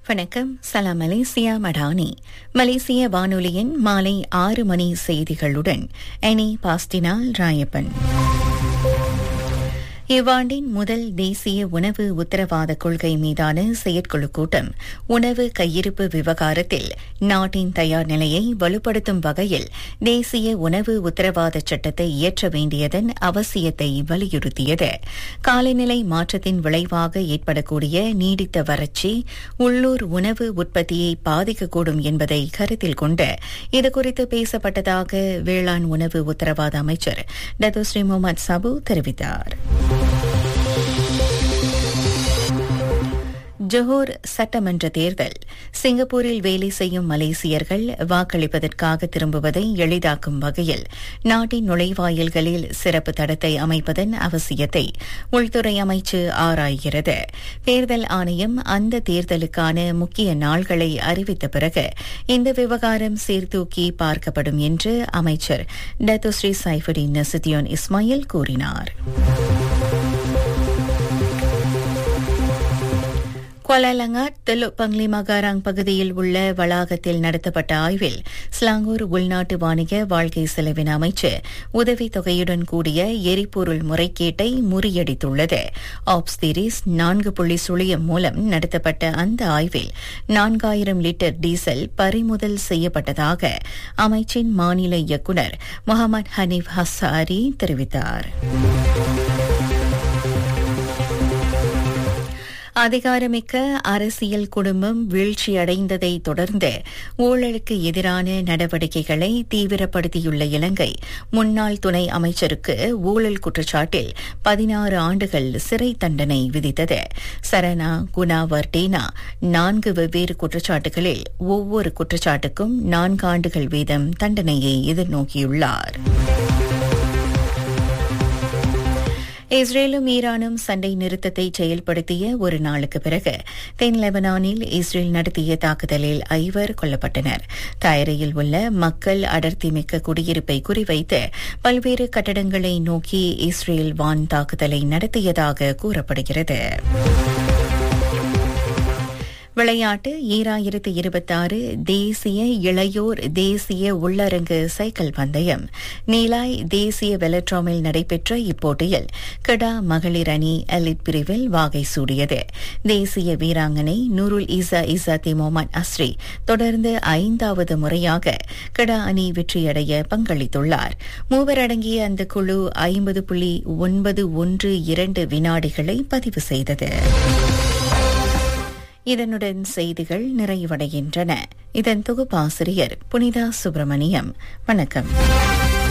வணக்கம் சலாம் மலேசியா மடானி மலேசிய வானொலியின் மாலை ஆறு மணி செய்திகளுடன் எனி பாஸ்டினால் ராயப்பன் இவ்வாண்டின் முதல் தேசிய உணவு உத்தரவாத கொள்கை மீதான செயற்குழு கூட்டம் உணவு கையிருப்பு விவகாரத்தில் நாட்டின் தயார் நிலையை வலுப்படுத்தும் வகையில் தேசிய உணவு உத்தரவாத சட்டத்தை இயற்ற வேண்டியதன் அவசியத்தை வலியுறுத்தியது காலநிலை மாற்றத்தின் விளைவாக ஏற்படக்கூடிய நீடித்த வறட்சி உள்ளூர் உணவு உற்பத்தியை பாதிக்கக்கூடும் என்பதை கருத்தில் கொண்டு இதுகுறித்து பேசப்பட்டதாக வேளாண் உணவு உத்தரவாத அமைச்சர் டத்துஸ்ரீ முகமது சபு தெரிவித்தார் ஜொஹோர் சட்டமன்ற தேர்தல் சிங்கப்பூரில் வேலை செய்யும் மலேசியர்கள் வாக்களிப்பதற்காக திரும்புவதை எளிதாக்கும் வகையில் நாட்டின் நுழைவாயில்களில் சிறப்பு தடத்தை அமைப்பதன் அவசியத்தை உள்துறை அமைச்சு ஆராய்கிறது தேர்தல் ஆணையம் அந்த தேர்தலுக்கான முக்கிய நாள்களை அறிவித்த பிறகு இந்த விவகாரம் சீர்தூக்கி பார்க்கப்படும் என்று அமைச்சர் டத்துஸ்ரீ சைஃபுடின் நசுதியோன் இஸ்மாயில் கூறினார் குவாலாலங்காட் தெலுக் பங்லி மகாராங் பகுதியில் உள்ள வளாகத்தில் நடத்தப்பட்ட ஆய்வில் ஸ்லாங்கூர் உள்நாட்டு வாணிக வாழ்க்கை செலவின அமைச்சு உதவித் தொகையுடன் கூடிய எரிபொருள் முறைகேட்டை முறியடித்துள்ளது ஆப்ஸ்திரிஸ் நான்கு புள்ளி சுழியம் மூலம் நடத்தப்பட்ட அந்த ஆய்வில் நான்காயிரம் லிட்டர் டீசல் பறிமுதல் செய்யப்பட்டதாக அமைச்சின் மாநில இயக்குநர் முகமது ஹனீப் ஹசாரி தெரிவித்தார் அதிகாரமிக்க அரசியல் குடும்பம் வீழ்ச்சியடைந்ததை தொடர்ந்து ஊழலுக்கு எதிரான நடவடிக்கைகளை தீவிரப்படுத்தியுள்ள இலங்கை முன்னாள் துணை அமைச்சருக்கு ஊழல் குற்றச்சாட்டில் பதினாறு ஆண்டுகள் சிறை தண்டனை விதித்தது சரணா குணாவர்டேனா நான்கு வெவ்வேறு குற்றச்சாட்டுகளில் ஒவ்வொரு குற்றச்சாட்டுக்கும் நான்கு ஆண்டுகள் வீதம் தண்டனையை எதிர்நோக்கியுள்ளார் இஸ்ரேலும் ஈரானும் சண்டை நிறுத்தத்தை செயல்படுத்திய ஒரு நாளுக்கு பிறகு தென் லெபனானில் இஸ்ரேல் நடத்திய தாக்குதலில் ஐவர் கொல்லப்பட்டனர் தாயரையில் உள்ள மக்கள் அடர்த்தி மிக்க குடியிருப்பை குறிவைத்து பல்வேறு கட்டடங்களை நோக்கி இஸ்ரேல் வான் தாக்குதலை நடத்தியதாக கூறப்படுகிறது விளையாட்டு ஈராயிரத்து இருபத்தாறு தேசிய இளையோர் தேசிய உள்ளரங்கு சைக்கிள் பந்தயம் நீலாய் தேசிய வெலட்ராமில் நடைபெற்ற இப்போட்டியில் கடா மகளிர் அணி எலிட் பிரிவில் வாகை சூடியது தேசிய வீராங்கனை நூருல் ஈசா ஈசா திமோமன் அஸ்ரி தொடர்ந்து ஐந்தாவது முறையாக கடா அணி வெற்றியடைய பங்களித்துள்ளார் மூவர் அடங்கிய அந்த குழு ஐம்பது புள்ளி ஒன்பது ஒன்று இரண்டு வினாடிகளை பதிவு செய்தது இதனுடன் செய்திகள் நிறைவடைகின்றன இதன் தொகுப்பாசிரியர் புனிதா சுப்பிரமணியம் வணக்கம்